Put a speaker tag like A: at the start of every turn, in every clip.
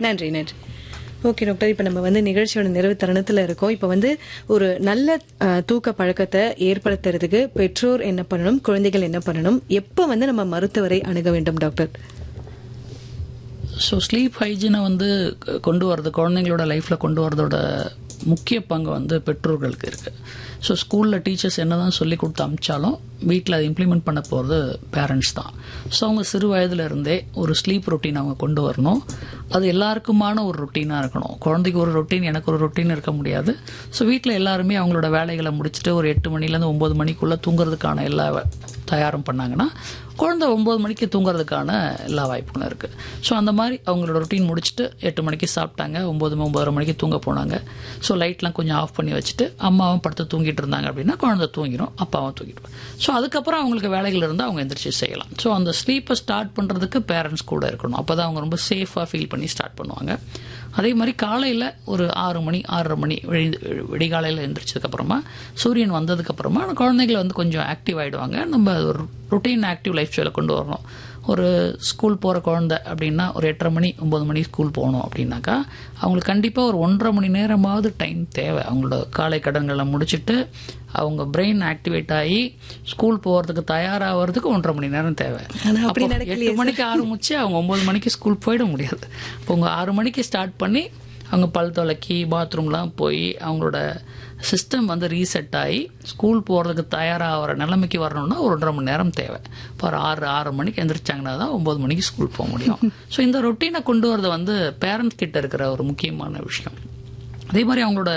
A: நன்றி நன்றி okay doctor இப்போ நம்ம வந்து நிகழ்ச்சியோட நிறைவு தருணத்தில் இருக்கோம் இப்போ வந்து ஒரு நல்ல அஹ், தூக்க பழக்கத்தை ஏற்படுத்துறதுக்கு பெற்றோர் என்ன பண்ணணும் குழந்தைகள் என்ன பண்ணணும் எப்போ வந்து நம்ம மருத்துவரை அணுக வேண்டும் டாக்டர்
B: ஸோ ஸ்லீப் ஹைஜீனை வந்து க- கொண்டு வரது குழந்தைங்களோட லைஃப்பில் கொண்டு வரதோட முக்கிய பங்கு வந்து பெற்றோர்களுக்கு இருக்குது ஸோ ஸ்கூலில் டீச்சர்ஸ் என்ன தான் சொல்லி கொடுத்து அமிச்சாலும் வீட்டில் அதை இம்ப்ளிமெண்ட் பண்ண போகிறது பேரண்ட்ஸ் தான் ஸோ அவங்க சிறு வயதுல இருந்தே ஒரு ஸ்லீப் ரொட்டீன் அவங்க கொண்டு வரணும் அது எல்லாருக்குமான ஒரு ரொட்டீனாக இருக்கணும் குழந்தைக்கு ஒரு ரொட்டீன் எனக்கு ஒரு ரொட்டீன் இருக்க முடியாது ஸோ வீட்டில் எல்லாருமே அவங்களோட வேலைகளை முடிச்சுட்டு ஒரு எட்டு மணிலேருந்து ஒம்பது மணிக்குள்ளே தூங்குறதுக்கான எல்லா வே- தயாரும் பண்ணாங்கன்னா குழந்தை ஒம்பது மணிக்கு தூங்குறதுக்கான எல்லா வாய்ப்புகளும் இருக்குது ஸோ அந்த மாதிரி அவங்களோட ரொட்டீன் முடிச்சுட்டு எட்டு மணிக்கு சாப்பிட்டாங்க ஒம்பது ஒம்பதரை மணிக்கு தூங்க போனாங்க ஸோ லைட்லாம் கொஞ்சம் ஆஃப் பண்ணி வச்சுட்டு அம்மாவும் படுத்து தூங்கிட்டு இருந்தாங்க அப்படின்னா குழந்தை தூங்கிடும் அப்பாவும் தூங்கிடுவாங்க ஸோ அதுக்கப்புறம் அவங்களுக்கு வேலைகள் இருந்தால் அவங்க எந்திரிச்சு செய்யலாம் ஸோ அந்த ஸ்லீப்பை ஸ்டார்ட் பண்ணுறதுக்கு பேரண்ட்ஸ் கூட இருக்கணும் அப்போ தான் அவங்க ரொம்ப சேஃபாக ஃபீல் பண்ணி ஸ்டார்ட் பண்ணுவாங்க அதே மாதிரி காலையில் ஒரு ஆறு மணி ஆறரை மணி விழி விடிகாலையில் எந்திரிச்சதுக்கப்புறமா சூரியன் வந்ததுக்கப்புறமா குழந்தைகள் வந்து கொஞ்சம் ஆக்டிவ் ஆகிடுவாங்க நம்ம ஒரு ரொட்டீன் ஆக்டிவ் லைஃப் ஸ்டைலை கொண்டு வரணும் ஒரு ஸ்கூல் போகிற குழந்தை அப்படின்னா ஒரு எட்டரை மணி ஒம்பது மணி ஸ்கூல் போகணும் அப்படின்னாக்கா அவங்களுக்கு கண்டிப்பாக ஒரு ஒன்றரை மணி நேரமாவது டைம் தேவை அவங்களோட காலை கடன்களை முடிச்சுட்டு அவங்க பிரெயின் ஆக்டிவேட் ஆகி ஸ்கூல் போகிறதுக்கு தயாராகிறதுக்கு ஒன்றரை மணி நேரம் தேவை
A: ஆனா அப்படி
B: அப்போ
A: நடக்கலையே
B: எட்டு மணிக்கு ஆரம்பிச்சு அவங்க ஒன்பது மணிக்கு ஸ்கூல் போயிட முடியாது இப்போ உங்க ஆறு மணிக்கு ஸ்டார்ட் பண்ணி அவங்க பல் துளக்கி பாத்ரூம்லாம் போய் அவங்களோட சிஸ்டம் வந்து ரீசெட் ஆகி ஸ்கூல் போகிறதுக்கு தயாராகிற நிலைமைக்கு வரணும்னா ஒரு ஒன்றரை மணி நேரம் தேவை இப்போ ஒரு ஆறு ஆறு மணிக்கு எந்திரிச்சாங்கன்னா தான் ஒம்பது மணிக்கு ஸ்கூல் போக முடியும் ஸோ இந்த ரொட்டீனை கொண்டு வரது வந்து பேரண்ட்ஸ் கிட்ட இருக்கிற ஒரு முக்கியமான விஷயம் அதே மாதிரி அவங்களோட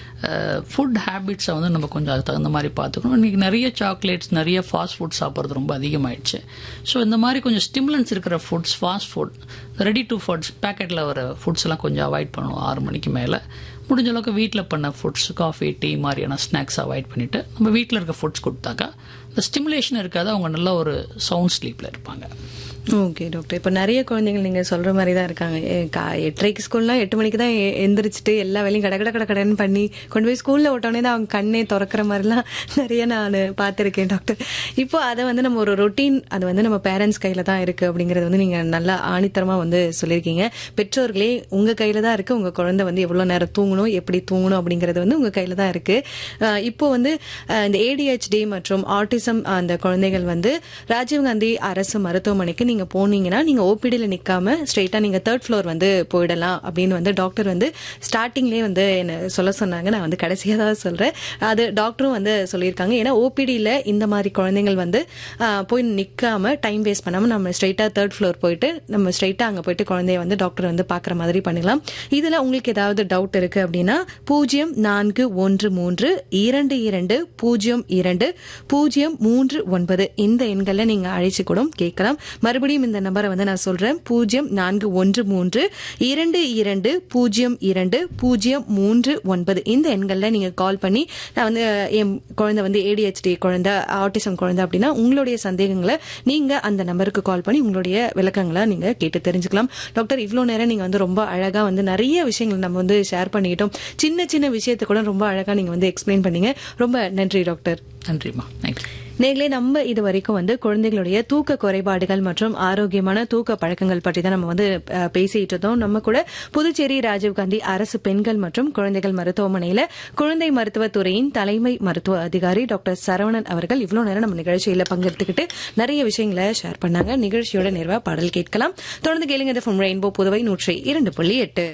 B: ஃபுட் ஹேபிட்ஸை வந்து நம்ம கொஞ்சம் அதுக்கு தகுந்த மாதிரி பார்த்துக்கணும் இன்றைக்கி நிறைய சாக்லேட்ஸ் நிறைய ஃபாஸ்ட் ஃபுட் சாப்பிட்றது ரொம்ப அதிகமாயிடுச்சு ஸோ இந்த மாதிரி கொஞ்சம் ஸ்டிமுலன்ஸ் இருக்கிற foods fast food ready to foods பேக்கெட்டில் வர ஃபுட்ஸ் எல்லாம் கொஞ்சம் அவாய்ட் பண்ணணும் ஆறு மணிக்கு மேலே முடிஞ்ச அளவுக்கு வீட்டில் பண்ண ஃபுட்ஸ் காஃபி டீ மாதிரியான ஸ்நாக்ஸ் அவாய்ட் பண்ணிவிட்டு நம்ம வீட்டில் இருக்க ஃபுட்ஸ் கொடுத்தாக்கா இந்த ஸ்டிமுலேஷன் இருக்காது அவங்க நல்ல ஒரு சவுண்ட் ஸ்லீப்பில் இருப்பாங்க
A: ஓகே டாக்டர் இப்போ நிறைய குழந்தைகள் நீங்கள் சொல்கிற மாதிரி தான் இருக்காங்க ஏ, கா- எட்டரைக்கு ஸ்கூல்னா எட்டு மணிக்கு தான் எ- எந்திரிச்சிட்டு எல்லா வேலையும் கட கட கட கடன்னு பண்ணி கொண்டு போய் ஸ்கூலில் விட்டோடனே தான் அவங்க கண்ணே திறக்கிற மாதிரிலாம் நிறைய நான் பார்த்துருக்கேன் டாக்டர் இப்போ அதை வந்து நம்ம ஒரு ரொட்டீன் அது வந்து நம்ம பேரண்ட்ஸ் கையில் தான் இருக்குது அப்படிங்கிறது வந்து நீங்கள் நல்லா ஆணித்தரமாக வந்து சொல்லியிருக்கீங்க பெற்றோர்களே உங்கள் கையில் தான் இருக்குது உங்கள் குழந்தை வந்து எவ்வளோ நேரம் தூங்கணும் எப்படி தூங்கணும் அப்படிங்கிறது வந்து உங்கள் கையில் தான் இருக்குது இப்போ வந்து அஹ், இந்த ஏடிஹெச்டி மற்றும் ஆட்டிசம் அந்த குழந்தைகள் வந்து ராஜீவ்காந்தி அரசு மருத்துவமனைக்கு நீங்க போனீங்கன்னா நீங்க ஓபிடியில் நிக்காம ஸ்ட்ரெயிட்டா நீங்க தேர்ட் ஃப்ளோர் வந்து போயிடலாம் அப்படின்னு வந்து டாக்டர் வந்து ஸ்டார்டிங்லேயே வந்து என்ன சொல்ல சொன்னாங்க நான் வந்து கடைசியாக தான் சொல்றேன் அது டாக்டரும் வந்து சொல்லியிருக்காங்க ஏன்னா ஓபிடியில் இந்த மாதிரி குழந்தைகள் வந்து ஆஹ், போய் நிக்காம டைம் வேஸ்ட் பண்ணாம நம்ம ஸ்ட்ரெயிட்டா தேர்ட் ஃப்ளோர் போயிட்டு நம்ம ஸ்ட்ரெயிட்டா அங்க போயிட்டு குழந்தைய வந்து டாக்டர் வந்து பாக்குற மாதிரி பண்ணிடலாம் இதுல உங்களுக்கு ஏதாவது டவுட் இருக்கு அப்படின்னா பூஜ்ஜியம் நான்கு ஒன்று மூன்று இரண்டு இரண்டு பூஜ்ஜியம் இரண்டு பூஜ்ஜியம் மூன்று ஒன்பது இந்த எண்களில் நீங்க அழைச்சு கூட கேட்கலாம் மறுபடியும் இந்த நம்பரை வந்து நான் சொல்றேன் பூஜ்ஜியம் நான்கு ஒன்று மூன்று இரண்டு இரண்டு பூஜ்ஜியம் இரண்டு பூஜ்ஜியம் மூன்று ஒன்பது இந்த எண்களில் நீங்க கால் பண்ணி நான் வந்து அஹ், என் குழந்தை வந்து ஏடிஹெச்டி குழந்தை ஆட்டிசம் குழந்தை அப்படின்னா உங்களுடைய சந்தேகங்களை நீங்க அந்த நம்பருக்கு கால் பண்ணி உங்களுடைய விளக்கங்களை நீங்க கேட்டு தெரிஞ்சுக்கலாம் டாக்டர் இவ்வளோ நேரம் நீங்க வந்து ரொம்ப அழகா வந்து நிறைய விஷயங்கள் நம்ம வந்து ஷேர் பண்ணிக்கிட்டோம் சின்ன சின்ன விஷயத்தை கூட ரொம்ப அழகா நீங்க வந்து எக்ஸ்பிளைன் பண்ணீங்க ரொம்ப நன்றி டாக்டர்
B: நன்றிம்மா தேங்க்யூ
A: நேர்களே நம்ம இது வரைக்கும் வந்து குழந்தைகளுடைய தூக்க குறைபாடுகள் மற்றும் ஆரோக்கியமான தூக்க பழக்கங்கள் பற்றி தான் நம்ம வந்து அஹ், பேசிட்டு இருந்தோம் நம்ம கூட புதுச்சேரி ராஜீவ்காந்தி அரசு பெண்கள் மற்றும் குழந்தைகள் மருத்துவமனையில குழந்தை மருத்துவத் துறையின் தலைமை மருத்துவ அதிகாரி டாக்டர் சரவணன் அவர்கள் இவ்வளவு நேரம் நம்ம நிகழ்ச்சியில பங்கெடுத்துக்கிட்டு நிறைய விஷயங்களை ஷேர் பண்ணாங்க நிகழ்ச்சியோட நிறைவா பாடல் கேட்கலாம் தொடர்ந்து கேளுங்க ஃப்ரம் ரெயின்போ புதுவை நூற்றி இரண்டு புள்ளி எட்டு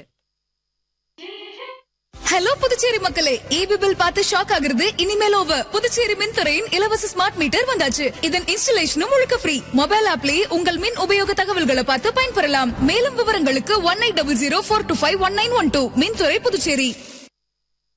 C: ஹலோ புதுச்சேரி மக்களே ஈபி பில் பார்த்து ஷாக் ஆகுறது இனிமேல் ஓவர் புதுச்சேரி மின்துறையின் இலவச ஸ்மார்ட் மீட்டர் வந்தாச்சு இதன் இன்ஸ்டலேஷனும் முழுக்க ஃப்ரீ மொபைல் ஆப்லயே உங்கள் மின் உபயோக தகவல்களை பார்த்து பயன்பெறலாம் மேலும் விவரங்களுக்கு one eight double zero four two five one nine one two மின்துறை புதுச்சேரி